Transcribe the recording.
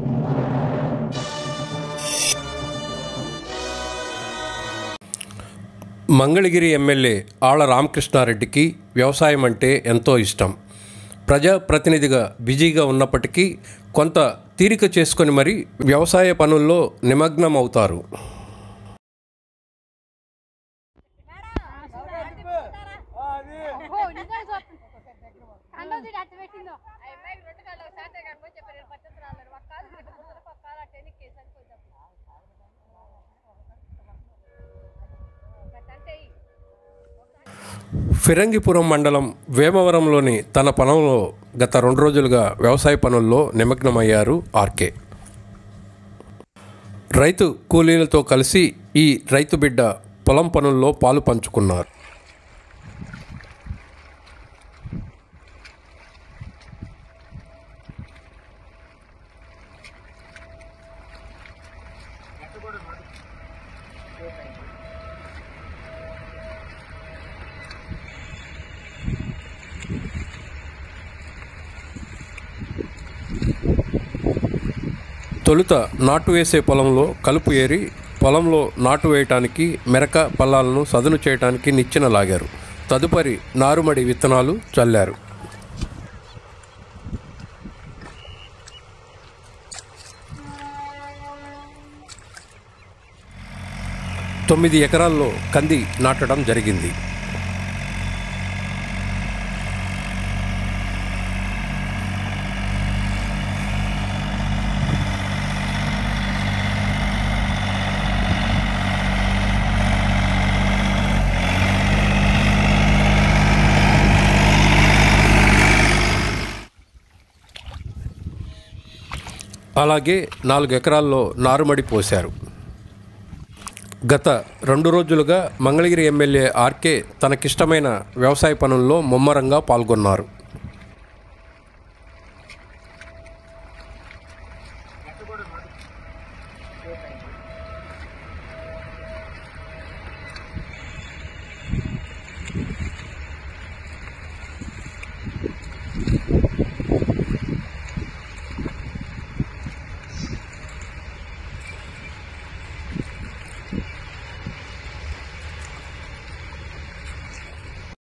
Mangalagiri MLA ఆళ్ల రామకృష్ణారెడ్డికి వ్యవసాయం అంటే ఎంతో ఇష్టం ప్రజాప్రతినిధిగా బిజీగా ఉన్నప్పటికీ కొంత తీరిక చేసుకొని మరి వ్యవసాయ పనుల్లో నిమగ్నం అవుతారు ఓ నిజాలు చూస్తుంది కండోది అట్ట పెట్టిందో అమ్మాయికి రెండు కాళ్ళు ఒకసారి కనుకొని చెప్పారు నేను పద్ధతులు అన్నారు ఒక కాలు పెట్టి ముందర ఒక కాలు అటు వెనక్కి సరిపోతాం అంటే ఫిరంగిపురం మండలం వేమవరంలోని తన పొలంలో గత రెండు రోజులుగా వ్యవసాయ పనుల్లో నిమగ్నమయ్యారు ఆర్కే రైతు కూలీలతో కలిసి ఈ రైతు బిడ్డ పొలం పనుల్లో పాలు పంచుకున్నారు తొలుత నాటు వేసే పొలంలో కలుపు ఏరి పొలంలో నాటు వేయటానికి మెరక పల్లాలను సదును చేయటానికి నిచ్చెన లాగారు తదుపరి నారుమడి విత్తనాలు చల్లారు తొమ్మిది ఎకరాల్లో కంది నాటడం జరిగింది అలాగే నాలుగు ఎకరాల్లో నారుమడి పోశారు గత రెండు రోజులుగా మంగళగిరి ఎమ్మెల్యే ఆర్కే తనకిష్టమైన వ్యవసాయ పనుల్లో ముమ్మరంగా పాల్గొన్నారు